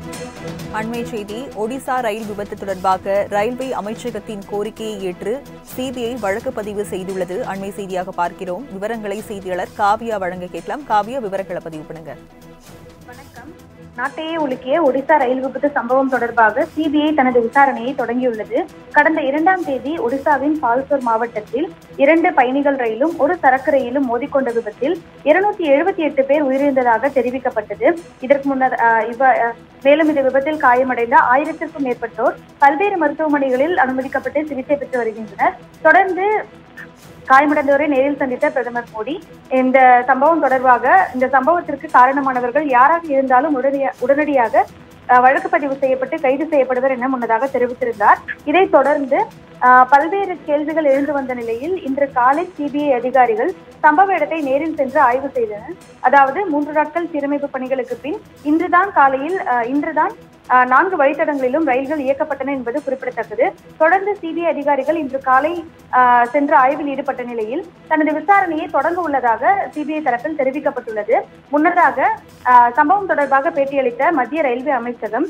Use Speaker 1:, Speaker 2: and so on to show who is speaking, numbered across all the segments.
Speaker 1: அண்மை செய்தி ஒடிசா ரயில் விபத்து தொடர்பாக ரயில்வே அமைச்சகத்தின் கோரிக்கையை ஏற்று சிபிஐ வழக்கு பதிவு செய்துள்ளது அண்மை செய்தியாக பார்க்கிறோம் விவரங்களை செய்தியாளர் காவியா வழங்க கேட்கலாம் காவியா விவரங்களை பதிவு பண்ணுங்க
Speaker 2: வணக்கம் நாட்டையே உலுக்கிய ஒடிசா ரயில் விபத்து சம்பவம் தொடர்பாக சிபிஐ தனது விசாரணையை தொடங்கியுள்ளது கடந்த இரண்டாம் தேதி ஒடிசாவின் பால்சோர் மாவட்டத்தில் இரண்டு பயணிகள் ரயிலும் ஒரு சரக்கு ரயிலும் மோதிக்கொண்ட விபத்தில் இருநூத்தி எழுபத்தி எட்டு பேர் உயிரிழந்ததாக தெரிவிக்கப்பட்டது இதற்கு முன்னர் ஆஹ், இவ ஆஹ், மேலும் இந்த விபத்தில் காயமடைந்த ஆயிரத்திற்கும் மேற்பட்டோர் பல்வேறு மருத்துவமனைகளில் அனுமதிக்கப்பட்டு சிகிச்சை பெற்று வருகின்றனர் தொடர்ந்து காயமடைந்தவரை நேரில் சந்தித்த பிரதமர் மோடி இந்த சம்பவம் தொடர்பாக இந்த சம்பவத்திற்கு காரணமானவர்கள் யாராக இருந்தாலும் உடனடியா- உடனடியாக அஹ், வழக்கு பதிவு செய்யப்பட்டு கைது செய்யப்படுவர் என முன்னதாக தெரிவித்திருந்தார் இதைத் தொடர்ந்து அஹ், பல்வேறு கேள்விகள் எழுந்து வந்த நிலையில் இன்று காலை சிபிஐ அதிகாரிகள் சம்பவ இடத்தை நேரில் சென்று ஆய்வு செய்தனர் அதாவது மூன்று நாட்கள் சீரமைப்பு பணிகளுக்கு பின் இன்றுதான் காலையில் அஹ், இன்றுதான் அஹ், நான்கு வழித்தடங்களிலும் ரயில்கள் இயக்கப்பட்டன என்பது குறிப்பிடத்தக்கது தொடர்ந்து சிபிஐ அதிகாரிகள் இன்று காலை ஆஹ், சென்று ஆய்வில் ஈடுபட்ட நிலையில் தனது விசாரணையை தொடங்க உள்ளதாக சிபிஐ தரப்பில் தெரிவிக்கப்பட்டுள்ளது முன்னதாக ஆஹ், சம்பவம் தொடர்பாக பேட்டியளித்த மத்திய ரயில்வே அமைச்சகம்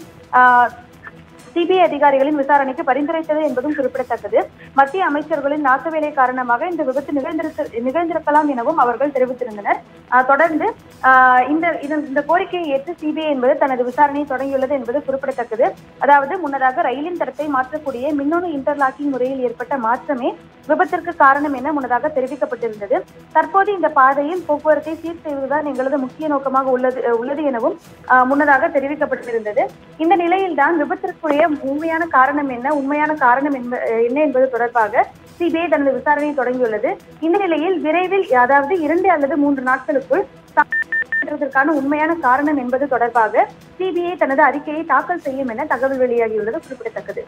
Speaker 2: சிபிஐ அதிகாரிகளின் விசாரணைக்கு பரிந்துரைத்தது என்பதும் குறிப்பிடத்தக்கது மத்திய அமைச்சர்களின் நாசவேலை காரணமாக இந்த விபத்து நிகழ்ந்திருக்க நிகழ்ந்திருக்கலாம் எனவும் அவர்கள் தெரிவித்திருந்தனர் ஆஹ், தொடர்ந்து ஆஹ், இந்த இதன்- இந்த கோரிக்கையை ஏற்று சிபிஐ என்பது தனது விசாரணையை தொடங்கியுள்ளது என்பது குறிப்பிடத்தக்கது அதாவது முன்னதாக ரயிலின் தரத்தை மாற்றக்கூடிய மின்னணு இன்டர்லாக்கிங் முறையில் ஏற்பட்ட மாற்றமே விபத்திற்கு காரணம் என முன்னதாக தெரிவிக்கப்பட்டிருந்தது தற்போது இந்த பாதையில் போக்குவரத்தை சீர் செய்வதுதான் எங்களது முக்கிய நோக்கமாக உள்ளது அஹ் உள்ளது எனவும் ஆஹ், முன்னதாக தெரிவிக்கப்பட்டிருந்தது இந்த நிலையில்தான் விபத்திற்குரிய உண்மையான காரணம் என்ன உண்மையான காரணம் என்ப- அஹ் என்ன என்பது தொடர்பாக சிபிஐ தனது விசாரணையை தொடங்கியுள்ளது இந்த நிலையில் விரைவில் அதாவது இரண்டு அல்லது மூன்று நாட்களுக்குள் மாற்றத்திற்கான உண்மையான காரணம் என்பது தொடர்பாக சிபிஐ தனது அறிக்கையை தாக்கல் செய்யும் என தகவல் வெளியாகியுள்ளது குறிப்பிடத்தக்கது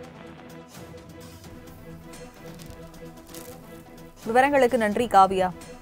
Speaker 1: விவரங்களுக்கு நன்றி காவியா